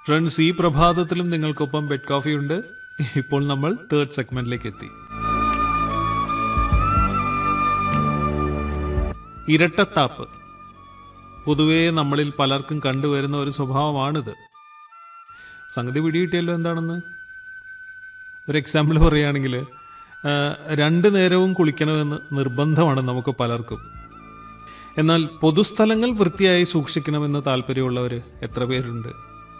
friends ഈ പ്രഭാതത്തിലും നിങ്ങൾക്കൊപ്പം ബെഡ് കോഫി ഉണ്ട് ഇപ്പോൾ നമ്മൾ തേർഡ് സെഗ്മെന്റിലേക്ക് എത്തി ഇരട്ടത്താപ്പ് പൊതുവേ നമ്മളിൽ പലർക്കും കണ്ടുവരുന്ന ഒരു സ്വഭാവമാണിത് സംഗതി പിടികിട്ടിയല്ലോ എന്താണെന്ന് ഒരു എക്സാമ്പിൾ പറയുകയാണെങ്കിൽ ആ, രണ്ട് നേരവും കുളിക്കണമെന്ന് നിർബന്ധമാണ് നമുക്ക് പലർക്കും എന്നാൽ പൊതുസ്ഥലങ്ങൾ വൃത്തിയായി സൂക്ഷിക്കണമെന്ന് താല്പര്യമുള്ളവർ എത്ര പേരുണ്ട്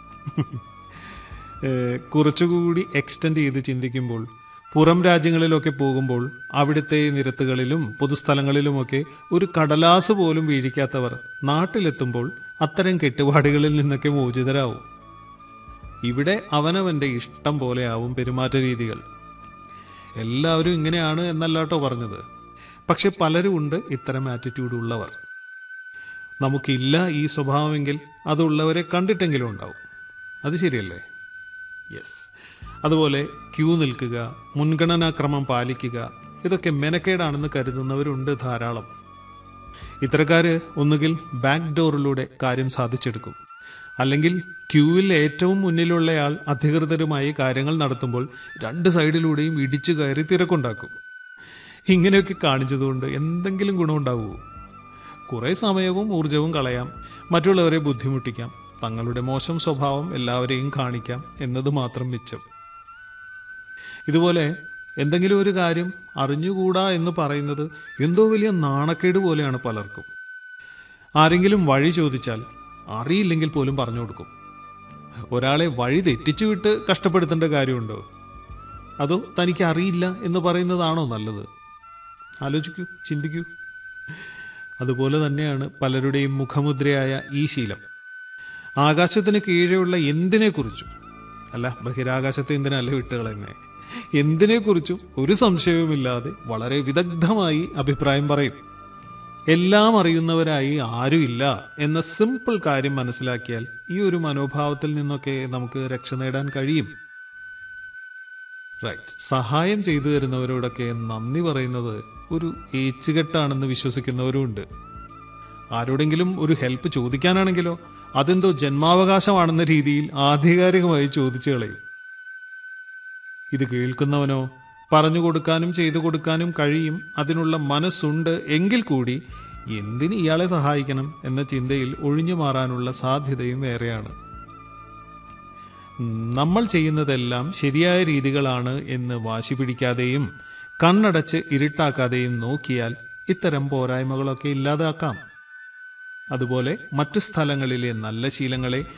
ഏഹ് കുറച്ചുകൂടി എക്സ്റ്റെൻഡ് ചെയ്ത് ചിന്തിക്കുമ്പോൾ പുറം രാജ്യങ്ങളിലൊക്കെ പോകുമ്പോൾ അവിടുത്തെ നിരത്തുകളിലും പൊതുസ്ഥലങ്ങളിലുമൊക്കെ ഒരു കടലാസ് പോലും വീഴിക്കാത്തവർ നാട്ടിലെത്തുമ്പോൾ അത്തരം കെട്ടുപാടുകളിൽ നിന്നൊക്കെ മോചിതരാവും ഇവിടെ അവനവൻ്റെ ഇഷ്ടം പോലെയാവും പെരുമാറ്റ രീതികൾ എല്ലാവരും ഇങ്ങനെയാണ് എന്നല്ലാട്ടോ പറഞ്ഞത് പക്ഷെ പലരും ഉണ്ട് ഇത്തരം ആറ്റിറ്റ്യൂഡ് ഉള്ളവർ നമുക്കില്ല ഈ സ്വഭാവമെങ്കിൽ അതുള്ളവരെ കണ്ടിട്ടെങ്കിലും ഉണ്ടാവും അത് ശരിയല്ലേ യെസ് അതുപോലെ ക്യൂ നിൽക്കുക മുൻഗണനാക്രമം പാലിക്കുക ഇതൊക്കെ മെനക്കേടാണെന്ന് കരുതുന്നവരുണ്ട് ധാരാളം ഇത്തരക്കാര് ഒന്നുകിൽ ബാക്ക് ഡോറിലൂടെ കാര്യം സാധിച്ചെടുക്കും അല്ലെങ്കിൽ ക്യൂവിൽ ഏറ്റവും മുന്നിലുള്ളയാൾ അധികൃതരുമായി കാര്യങ്ങൾ നടത്തുമ്പോൾ രണ്ട് സൈഡിലൂടെയും ഇടിച്ചു കയറി തിരക്കുണ്ടാക്കും ഇങ്ങനെയൊക്കെ കാണിച്ചതുകൊണ്ട് എന്തെങ്കിലും ഗുണമുണ്ടാവുമോ കുറേ സമയവും ഊർജവും കളയാം മറ്റുള്ളവരെ ബുദ്ധിമുട്ടിക്കാം തങ്ങളുടെ മോശം സ്വഭാവം എല്ലാവരെയും കാണിക്കാം എന്നത് മാത്രം മിച്ചം ഇതുപോലെ എന്തെങ്കിലും ഒരു കാര്യം അറിഞ്ഞുകൂടാ എന്ന് പറയുന്നത് എന്തോ വലിയ നാണക്കേട് പോലെയാണ് പലർക്കും ആരെങ്കിലും വഴി ചോദിച്ചാൽ അറിയില്ലെങ്കിൽ പോലും പറഞ്ഞു കൊടുക്കും ഒരാളെ വഴി തെറ്റിച്ചു വിട്ട് കഷ്ടപ്പെടുത്തേണ്ട കാര്യമുണ്ടോ അതോ തനിക്ക് അറിയില്ല എന്ന് പറയുന്നതാണോ നല്ലത് ആലോചിക്കൂ ചിന്തിക്കൂ അതുപോലെ തന്നെയാണ് പലരുടെയും മുഖമുദ്രയായ ഈ ശീലം ആകാശത്തിന് കീഴെയുള്ള എന്തിനെക്കുറിച്ചും അല്ല ബഹിരാകാശത്തെ എന്തിനല്ല വിട്ടുകളെന്നേ എന്തിനെക്കുറിച്ചും ഒരു സംശയവുമില്ലാതെ വളരെ വിദഗ്ധമായി അഭിപ്രായം പറയും എല്ലാം അറിയുന്നവരായി ആരുമില്ല എന്ന സിമ്പിൾ കാര്യം മനസ്സിലാക്കിയാൽ ഈ ഒരു മനോഭാവത്തിൽ നിന്നൊക്കെ നമുക്ക് രക്ഷ നേടാൻ കഴിയും റൈറ്റ് സഹായം ചെയ്തു തരുന്നവരോടൊക്കെ നന്ദി പറയുന്നത് ഒരു ഏച്ചുകെട്ടാണെന്ന് വിശ്വസിക്കുന്നവരുമുണ്ട് ആരോടെങ്കിലും ഒരു ഹെൽപ്പ് ചോദിക്കാനാണെങ്കിലോ അതെന്തോ ജന്മാവകാശമാണെന്ന രീതിയിൽ ആധികാരികമായി ചോദിച്ചു കളയും ഇത് കേൾക്കുന്നവനോ പറഞ്ഞു കൊടുക്കാനും ചെയ്തു കൊടുക്കാനും കഴിയും അതിനുള്ള മനസ്സുണ്ട് എങ്കിൽ കൂടി എന്തിന് ഇയാളെ സഹായിക്കണം എന്ന ചിന്തയിൽ ഒഴിഞ്ഞു മാറാനുള്ള സാധ്യതയും ഏറെയാണ് നമ്മൾ ചെയ്യുന്നതെല്ലാം ശരിയായ രീതികളാണ് എന്ന് വാശി പിടിക്കാതെയും കണ്ണടച്ച് ഇരുട്ടാക്കാതെയും നോക്കിയാൽ ഇത്തരം പോരായ്മകളൊക്കെ ഇല്ലാതാക്കാം അതുപോലെ മറ്റു സ്ഥലങ്ങളിലെ നല്ല ശീലങ്ങളെ